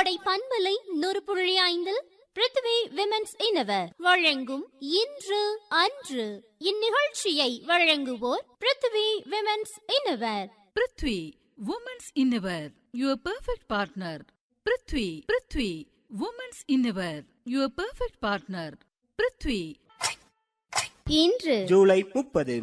கோடை பண்பலை நூறு புள்ளி ஐந்தில் பிருத்வி விமென்ஸ் இனவர் வழங்கும் இன்று அன்று இந்நிகழ்ச்சியை வழங்குவோர் Prithvi women's innerwear Prithvi women's innerwear your perfect partner Prithvi Prithvi women's innerwear your perfect partner Prithvi இன்று ஜூலை முப்பது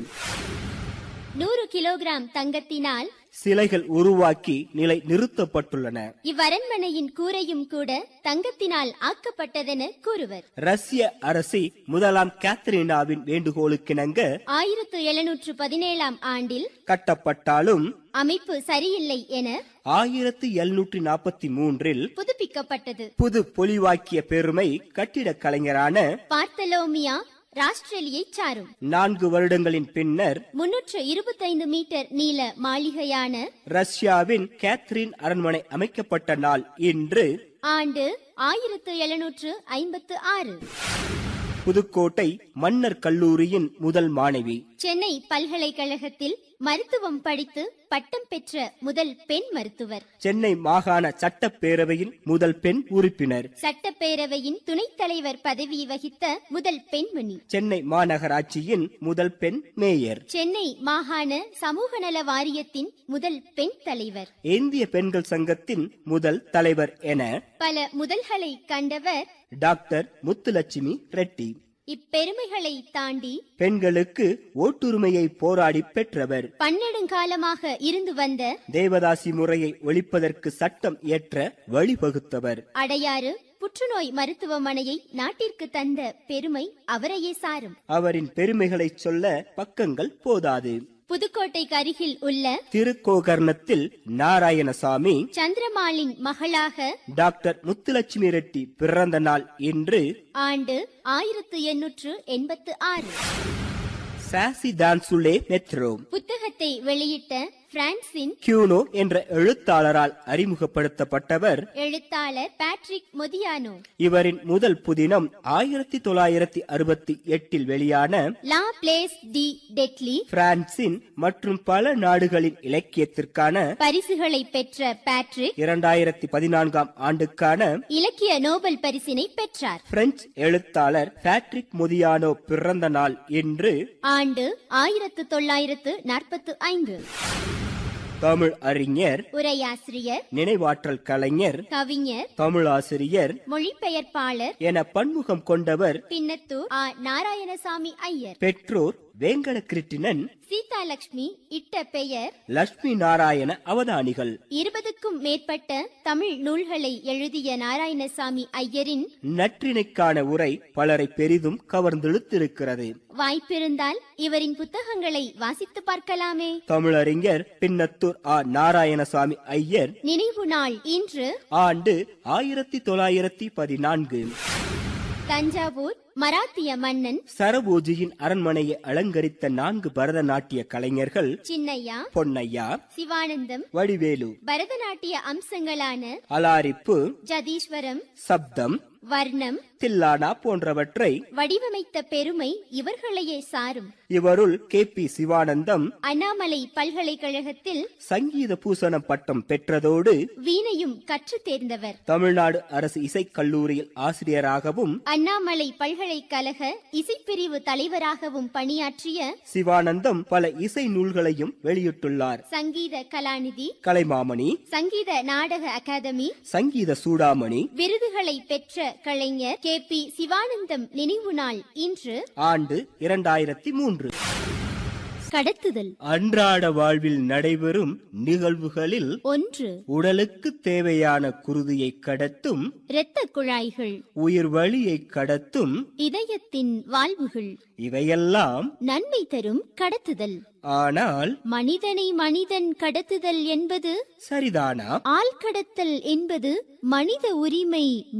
நூறு கிலோகிராம் தங்கத்தினால் சிலைகள் உருவாக்கி நிலை நிறுத்தப்பட்டுள்ளன இவ்வரண்மனையின் கூரையும் கூட தங்கத்தினால் ஆக்கப்பட்டதென கூறுவர் ரஷ்ய அரசி முதலாம் கேத்தரினாவின் வேண்டுகோளுக்கிணங்க ஆயிரத்து எழுநூற்று பதினேழாம் ஆண்டில் கட்டப்பட்டாலும் அமைப்பு சரியில்லை என ஆயிரத்தி எழுநூற்றி நாற்பத்தி மூன்றில் புதுப்பிக்கப்பட்டது புது பொலிவாக்கிய பெருமை கட்டிடக் கலைஞரான பார்த்தலோமியா ராஸ்ட்ரேலியை சாரும் நான்கு வருடங்களின் பின்னர் முன்னூற்று இருபத்தைந்து மீட்டர் நீள மாளிகையான ரஷ்யாவின் கேத்ரின் அரண்மனை அமைக்கப்பட்ட நாள் இன்று ஆண்டு ஆயிரத்து எழுநூற்று ஐம்பத்து ஆறு புதுக்கோட்டை மன்னர் கல்லூரியின் முதல் மாணவி சென்னை பல்கலைக்கழகத்தில் மருத்துவம் படித்து பட்டம் பெற்ற முதல் பெண் மருத்துவர் சென்னை மாகாண சட்டப்பேரவையின் முதல் பெண் உறுப்பினர் சட்டப்பேரவையின் துணைத் தலைவர் பதவி வகித்த முதல் பெண்மணி சென்னை மாநகராட்சியின் முதல் பெண் மேயர் சென்னை மாகாண சமூக நல வாரியத்தின் முதல் பெண் தலைவர் இந்திய பெண்கள் சங்கத்தின் முதல் தலைவர் என பல முதல்களை கண்டவர் டாக்டர் முத்துலட்சுமி ரெட்டி இப்பெருமைகளை தாண்டி பெண்களுக்கு ஓட்டுரிமையை போராடி பெற்றவர் பன்னெடுங்காலமாக இருந்து வந்த தேவதாசி முறையை ஒழிப்பதற்கு சட்டம் இயற்ற வழிவகுத்தவர் அடையாறு புற்றுநோய் மருத்துவமனையை நாட்டிற்கு தந்த பெருமை அவரையே சாரும் அவரின் பெருமைகளைச் சொல்ல பக்கங்கள் போதாது புதுக்கோட்டைக்கு அருகில் உள்ள திருக்கோகர்ணத்தில் நாராயணசாமி சந்திரமாலின் மகளாக டாக்டர் முத்துலட்சுமி ரெட்டி பிறந்த நாள் இன்று ஆண்டு ஆயிரத்து எண்ணூற்று எண்பத்து ஆறு சாசி டான்சுலே மெத்ரோ புத்தகத்தை வெளியிட்ட பிரான்சின் கியூனோ என்ற எழுத்தாளரால் அறிமுகப்படுத்தப்பட்டவர் எழுத்தாளர் பேட்ரிக் மொதியானோ இவரின் முதல் புதினம் ஆயிரத்தி தொள்ளாயிரத்தி அறுபத்தி எட்டில் வெளியான லா பிளேஸ் டி டெட்லி பிரான்சின் மற்றும் பல நாடுகளின் இலக்கியத்திற்கான பரிசுகளை பெற்ற பேட்ரிக் இரண்டாயிரத்தி பதினான்காம் ஆண்டுக்கான இலக்கிய நோபல் பரிசினை பெற்றார் பிரெஞ்சு எழுத்தாளர் பேட்ரிக் மொதியானோ பிறந்த நாள் இன்று ஆண்டு ஆயிரத்து தொள்ளாயிரத்து நாற்பத்து ஐந்து தமிழ் அறிஞர் உரையாசிரியர் நினைவாற்றல் கலைஞர் கவிஞர் தமிழாசிரியர் மொழிபெயர்ப்பாளர் என பன்முகம் கொண்டவர் பின்னத்தூர் ஆ நாராயணசாமி ஐயர் பெற்றோர் வேங்கட கிருட்டிணன் சீதாலட்சுமி இட்ட பெயர் லட்சுமி நாராயண அவதானிகள் இருபதுக்கும் மேற்பட்ட தமிழ் நூல்களை எழுதிய நாராயணசாமி ஐயரின் நற்றினைக்கான உரை பலரை பெரிதும் கவர்ந்தெழுத்திருக்கிறது வாய்ப்பிருந்தால் இவரின் புத்தகங்களை வாசித்து பார்க்கலாமே தமிழறிஞர் பின்னத்தூர் ஆ நாராயணசாமி ஐயர் நினைவு நாள் இன்று ஆண்டு ஆயிரத்தி தொள்ளாயிரத்தி பதினான்கு தஞ்சாவூர் மராத்திய மன்னன் சரபோஜியின் அரண்மனையை அலங்கரித்த நான்கு பரதநாட்டிய கலைஞர்கள் சின்னையா பொன்னையா சிவானந்தம் வடிவேலு பரதநாட்டிய அம்சங்களான அலாரிப்பு ஜதீஸ்வரம் சப்தம் வர்ணம் தில்லானா போன்றவற்றை வடிவமைத்த பெருமை இவர்களையே சாரும் இவருள் கே பி சிவானந்தம் அண்ணாமலை பல்கலைக்கழகத்தில் சங்கீத பூசணம் பட்டம் பெற்றதோடு வீணையும் கற்றுத் தேர்ந்தவர் தமிழ்நாடு அரசு இசைக் கல்லூரியில் ஆசிரியராகவும் அண்ணாமலை பல்கலைக்கழக இசைப்பிரிவு தலைவராகவும் பணியாற்றிய சிவானந்தம் பல இசை நூல்களையும் வெளியிட்டுள்ளார் சங்கீத கலாநிதி கலைமாமணி சங்கீத நாடக அகாதமி சங்கீத சூடாமணி விருதுகளை பெற்ற கலைஞர் கே பி சிவானந்தம் நினைவு நாள் இன்று ஆண்டு இரண்டாயிரத்தி மூன்று கடத்துதல் அன்றாட வாழ்வில் நடைபெறும் நிகழ்வுகளில் ஒன்று உடலுக்கு தேவையான குருதியை கடத்தும் இரத்த குழாய்கள் உயிர் வழியை கடத்தும் இதயத்தின் வாழ்வுகள் இவையெல்லாம் நன்மை தரும் கடத்துதல் ஆனால் மனிதனை மனிதன் கடத்துதல் என்பது சரிதானா ஆள் கடத்தல் என்பது மனித உரிமை